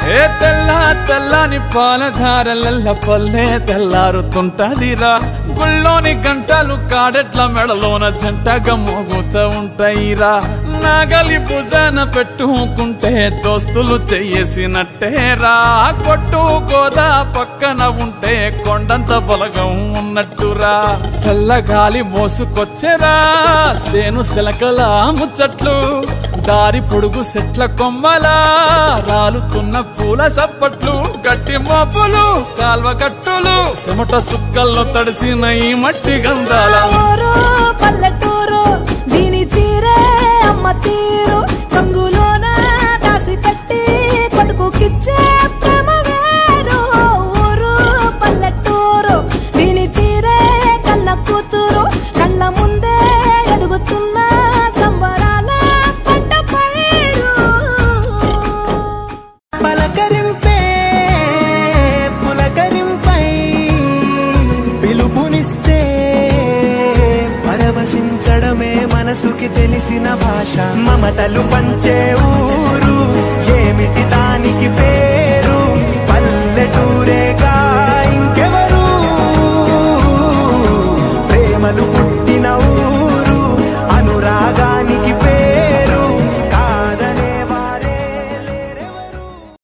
ఏ తెల్ల తెల్లని పాలధారలల్ల పల్లె తెల్లారుతుంటదిరా గుళ్ళోని గంటలు కాడెట్ల మెడలోన జంటగా మోగుతూ ఉంటాయిరా నాగలి భుజాన పెట్టుకుంటే దోస్తులు చెయ్యేసినట్టేరా కొట్టు గోదా పక్కన ఉంటే కొండంత బలగం ఉన్నట్టురా చల్లగాలి మోసుకొచ్చెరా సేను శిలకల ముచ్చట్లు దారి పొడుగు సెట్ల కొమ్మలా రాలుతున్న పూల సప్పట్లు గట్టి మోపులు కాల్వ కట్టులు చెమట సుక్కల్లో తడిసిన ఈ మట్టి గంధాల ఊరు పల్లెటూరు దీని తీరే అమ్మ తీరు కంగులోన దాసి పెట్టి కొడుకుకిచ్చే ప్రేమ వేరు ఊరు పల్లెటూరు దీని తీరే కన్న కూతురు కళ్ళ ముందే ఎదుగుతున్న సంబరాల పంట పైరు పలకరింపే పులకరింపై పిలుపునిస్తే పరవశించడమే మనసుకి తెలిసిన భాష మమతలు పంచే ఊరు